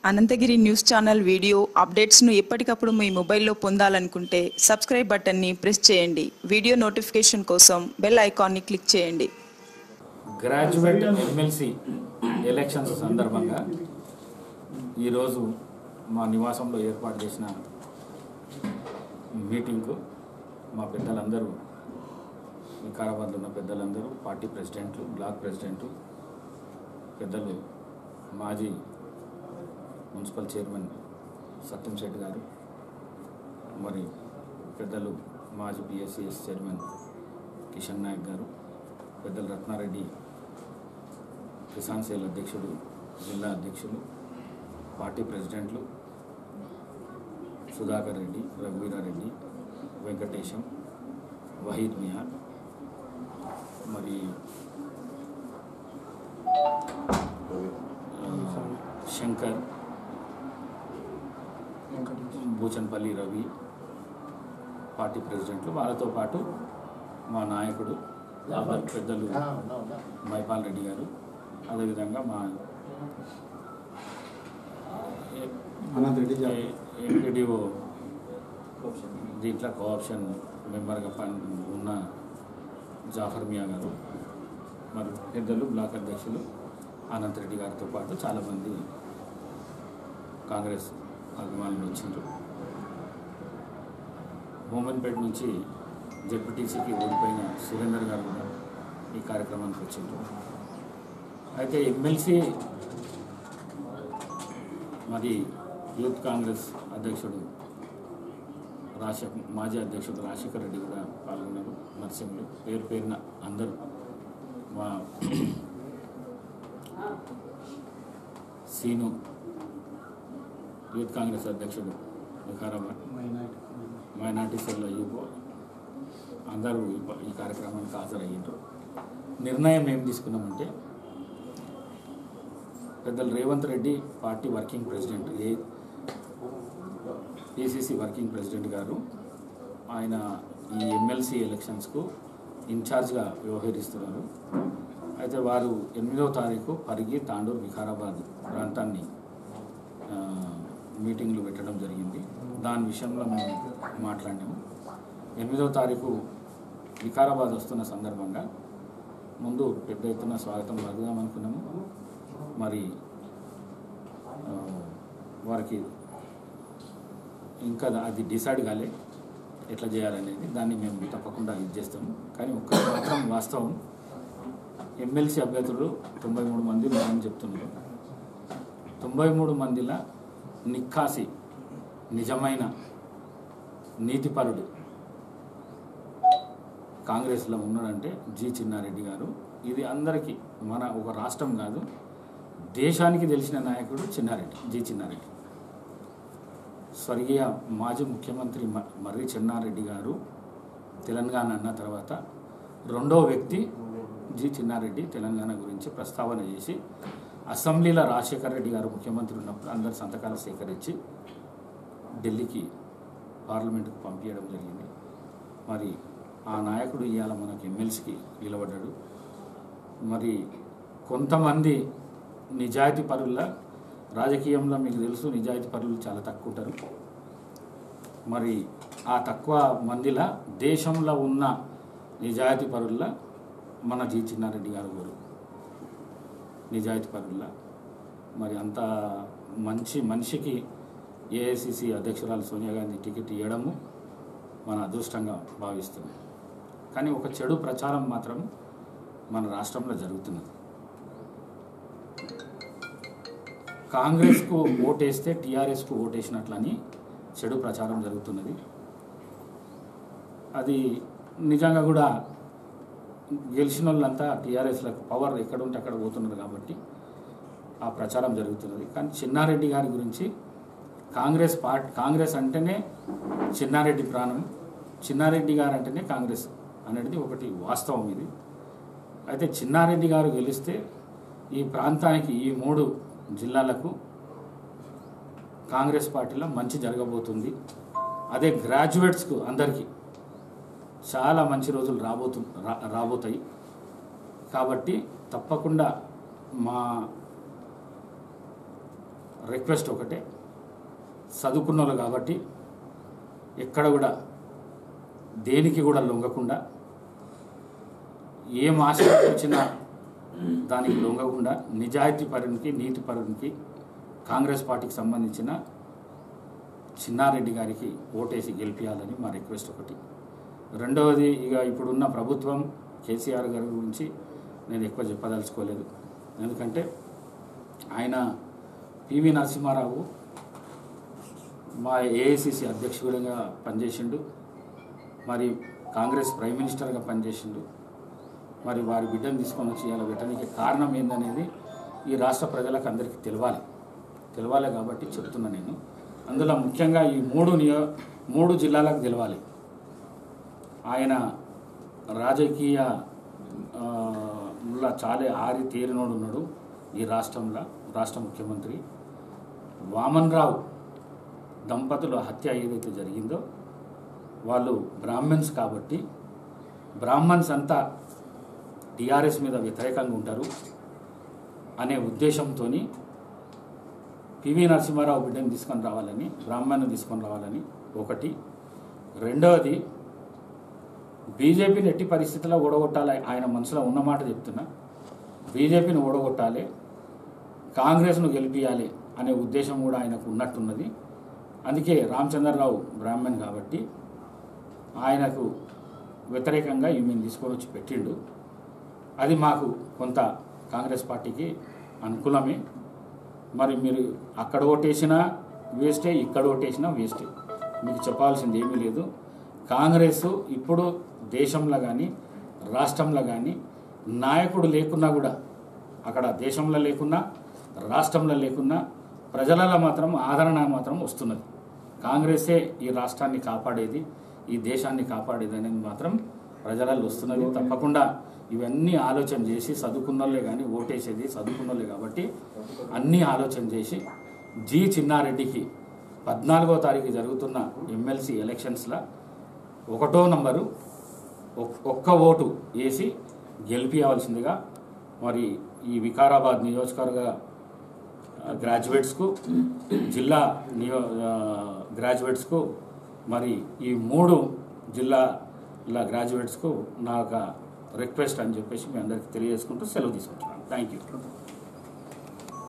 Anantagiri news channel video అప్డేట్స్ను ఎప్పటికప్పుడు మీ మొబైల్లో పొందాలనుకుంటే సబ్స్క్రైబ్ బటన్ని ప్రెస్ చేయండి వీడియో నోటిఫికేషన్ కోసం బెల్ ఐకాన్ని క్లిక్ చేయండి గ్రాడ్యుయేట్ ఎమ్మెల్సీ ఎలక్షన్స్ సందర్భంగా ఈరోజు మా నివాసంలో ఏర్పాటు చేసిన మీటింగ్కు మా పెద్దలందరూ వికారాబాద్లో ఉన్న పెద్దలందరూ పార్టీ ప్రెసిడెంట్లు బ్లాక్ ప్రెసిడెంట్లు పెద్దలు మాజీ మున్సిపల్ చైర్మన్ సత్యం శెట్టి గారు మరి పెద్దలు మాజీ పిఎస్సిఎస్ చైర్మన్ కిషన్ నాయక్ గారు పెద్దలు రత్నారెడ్డి కిసాన్ సేల్ అధ్యక్షుడు జిల్లా అధ్యక్షులు పార్టీ ప్రెసిడెంట్లు సుధాకర్ రెడ్డి రఘువీరారెడ్డి వెంకటేశం వహీద్ మియా మరి ఆ, శంకర్ బూచన్పల్లి రవి పార్టీ ప్రెసిడెంట్లు వాళ్ళతో పాటు మా నాయకుడు పెద్దలు మైపాల్ రెడ్డి గారు అదేవిధంగా మా అనంత్ రెడ్డి జాబ్. ఎంపీడీఓ దీంట్లో కోఆప్షన్ మెంబర్గా పని ఉన్న జాఫర్ మియా గారు మరి పెద్దలు బ్లాక్ అధ్యక్షులు అనంత్ రెడ్డి గారితో పాటు చాలామంది కాంగ్రెస్ అభిమానులు వచ్చిండ్రు మోమన్పేట నుంచి జడ్పీటీసీకి ఓడిపోయిన సురేందర్ గారు కూడా ఈ కార్యక్రమానికి వచ్చిండ్రు అయితే ఎమ్మెల్సీ మరి యూత్ కాంగ్రెస్ అధ్యక్షుడు రాజశేఖర్ మాజీ అధ్యక్షుడు రాజశేఖర్ రెడ్డి కూడా పాల్గొన్నారు నరసింహులు పేరు పేరున అందరూ మా సీను యూత్ కాంగ్రెస్ అధ్యక్షుడు వికారాబాద్ మైనార్టీ సెల్ యూపో అందరూ ఈ ప- ఈ కార్యక్రమానికి హాజరయ్యారు నిర్ణయం ఏం తీసుకున్నామంటే పెద్దలు Revanth Reddy party working president ఏ పిసిసి వర్కింగ్ ప్రెసిడెంట్ గారు ఆయన ఈ ఎమ్మెల్సీ ఎలక్షన్స్కు ఇన్ఛార్జ్గా వ్యవహరిస్తున్నారు అయితే వారు ఎనిమిదవ తారీఖు పరిగి తాండూరు వికారాబాద్ ప్రాంతాన్ని ఆ, మీటింగ్లు పెట్టడం జరిగింది దాని విషయంలో మేము మాట్లాడినాము ఎనిమిదవ తారీఖు వికారాబాద్ వస్తున్న సందర్భంగా ముందు పెద్ద ఎత్తున స్వాగతం పలుకుదాం అనుకున్నాము మరి ఆ, వారికి ఇంకా అది డిసైడ్ కాలే ఎట్లా చేయాలనేది దాన్ని మేము తప్పకుండా ఇది చేస్తాము కానీ ఒక్క మాత్రం వాస్తవం ఎమ్మెల్సీ అభ్యర్థులు తొంభై మూడు మంది ఉన్నారని చెప్తున్నారు తొంభై మూడు మందిల నిక్కాసి నిజమైన నీతిపరుడు కాంగ్రెస్లో ఉన్నాడంటే జి చిన్నారెడ్డి గారు ఇది అందరికీ మన ఒక రాష్ట్రం కాదు దేశానికి తెలిసిన నాయకుడు చిన్నారెడ్డి జి చిన్నారెడ్డి స్వర్గీయ మాజీ ముఖ్యమంత్రి మ- మర్రి చెన్నారెడ్డి గారు తెలంగాణ అన్న తర్వాత రెండో వ్యక్తి జి చిన్నారెడ్డి తెలంగాణ గురించి ప్రస్తావన చేసి అసెంబ్లీలో రాజశేఖర రెడ్డి గారు ముఖ్యమంత్రి ఉన్నప్పుడు అందరి సంతకాలు సేకరించి ఢిల్లీకి పార్లమెంటుకు పంపించడం జరిగింది మరి ఆ నాయకుడు ఇవాళ మనకి ఎమ్మెల్సీకి నిలబడ్డాడు మరి కొంతమంది నిజాయితీ పరుల రాజకీయంలో మీకు తెలుసు నిజాయితీ పరులు చాలా తక్కువ ఉంటారు మరి ఆ తక్కువ మందిలా దేశంలో ఉన్న నిజాయితీ పరుల మన జి చిన్నారెడ్డి గారు గారు నిజాయితీ పరుల మరి అంత మంచి మనిషికి ఏఐసిసి అధ్యక్షురాలు సోనియా గాంధీ టికెట్ ఇవ్వడము మన అదృష్టంగా భావిస్తున్నాం కానీ ఒక చెడు ప్రచారం మాత్రం మన రాష్ట్రంలో జరుగుతున్నది కాంగ్రెస్కు ఓటేస్తే టీఆర్ఎస్కు ఓటేసినట్లని చెడు ప్రచారం జరుగుతున్నది అది నిజంగా కూడా గెలిచిన వాళ్ళంతా టీఆర్ఎస్లకు పవర్ ఎక్కడ ఉంటే అక్కడ పోతున్నారు కాబట్టి ఆ ప్రచారం జరుగుతున్నది కానీ చిన్నారెడ్డి గారి గురించి కాంగ్రెస్ పార్టీ కాంగ్రెస్ అంటేనే చిన్నారెడ్డి ప్రాణం చిన్నారెడ్డి గారు అంటేనే కాంగ్రెస్ అనేది ఒకటి వాస్తవం ఇది అయితే చిన్నారెడ్డి గారు గెలిస్తే ఈ ప్రాంతానికి ఈ మూడు జిల్లాలకు కాంగ్రెస్ పార్టీలో మంచి జరగబోతుంది అదే గ్రాడ్యుయేట్స్కు అందరికీ చాలా మంచి రోజులు రాబోతు రా- రాబోతాయి కాబట్టి తప్పకుండా మా రిక్వెస్ట్ ఒకటే చదువుకున్న వాళ్ళు కాబట్టి ఎక్కడ కూడా దేనికి కూడా లొంగకుండా ఏం ఆశ వచ్చినా దానికి లొంగకుండా నిజాయితీ పరునికి నీతి పరునికి కాంగ్రెస్ పార్టీకి సంబంధించిన చిన్నారెడ్డి గారికి ఓటేసి గెలిపించాలని మా రిక్వెస్ట్ ఒకటి రెండవది ఇక ఇప్పుడున్న ప్రభుత్వం కేసీఆర్ గారి గురించి నేను ఎక్కువ చెప్పదలుచుకోలేదు ఎందుకంటే ఆయన పివి నరసింహారావు మా ఏఐసిసి అధ్యక్షుడిగా పనిచేసిండు మరి కాంగ్రెస్ ప్రైమ్ మినిస్టర్గా పనిచేసిండు మరి వారి బిడ్డను తీసుకొని వచ్చి ఇలా పెట్టడానికి కారణం ఏందనేది ఈ రాష్ట్ర ప్రజలకు అందరికీ తెలవాలి తెలవాలి కాబట్టి చెప్తున్నా నేను అందులో ముఖ్యంగా ఈ మూడు నియో మూడు జిల్లాలకు తెలవాలి ఆయన రాజకీయ ఆ, లా చాలా ఆరి తేరినోడు ఉన్నాడు ఈ రాష్ట్రంలో రాష్ట్ర ముఖ్యమంత్రి వామన్ రావు దంపతుల హత్య ఏదైతే జరిగిందో వాళ్ళు బ్రాహ్మణ్స్ కాబట్టి బ్రాహ్మణ్స్ అంతా టీఆర్ఎస్ మీద వ్యతిరేకంగా ఉంటారు అనే ఉద్దేశంతో పివి నరసింహారావు బిడ్డని తీసుకొని రావాలని బ్రాహ్మణ్ని తీసుకొని రావాలని ఒకటి రెండవది బీజేపీని ఎట్టి పరిస్థితుల్లో ఓడగొట్టాలి ఆయన మనసులో ఉన్నమాట చెప్తున్నా బీజేపీని ఓడగొట్టాలి కాంగ్రెస్ను గెలిపించాలి అనే ఉద్దేశం కూడా ఆయనకు ఉన్నట్టున్నది అందుకే రామచంద్రరావు బ్రాహ్మణ్ కాబట్టి ఆయనకు వ్యతిరేకంగా ఈమెను తీసుకొని వచ్చి పెట్టిండు అది మాకు కొంత కాంగ్రెస్ పార్టీకి అనుకూలమే మరి మీరు అక్కడ ఓటేసినా వేస్టే ఇక్కడ ఓటేసినా వేస్టే మీకు చెప్పాల్సింది ఏమీ లేదు కాంగ్రెస్ ఇప్పుడు దేశంలో కానీ రాష్ట్రంలో కానీ నాయకుడు లేకున్నా కూడా అక్కడ దేశంలో లేకున్నా రాష్ట్రంలో లేకున్నా ప్రజలలో మాత్రం ఆదరణ మాత్రం వస్తున్నది కాంగ్రెసే ఈ రాష్ట్రాన్ని కాపాడేది ఈ దేశాన్ని కాపాడేది అనేది మాత్రం ప్రజలలో వస్తున్నది తప్పకుండా ఇవన్నీ ఆలోచన చేసి చదువుకున్నోళ్ళే కానీ ఓటేసేది చదువుకున్నోళ్ళే కాబట్టి అన్నీ ఆలోచన చేసి జి చిన్నారెడ్డికి పద్నాలుగో తారీఖు జరుగుతున్న ఎమ్మెల్సీ ఎలక్షన్స్లో ఒకటో నంబరు ఒక్- ఒక్క ఓటు వేసి గెలిపించవలసిందిగా మరి ఈ వికారాబాద్ నియోజకవర్గ ఆ, గ్రాడ్యుయేట్స్కు జిల్లా నియో ఆ, గ్రాడ్యుయేట్స్కు మరి ఈ మూడు జిల్లాల గ్రాడ్యుయేట్స్కు నా ఒక రిక్వెస్ట్ అని చెప్పేసి మీ అందరికీ తెలియజేసుకుంటూ సెలవు తీసుకుంటున్నాను థ్యాంక్ యూ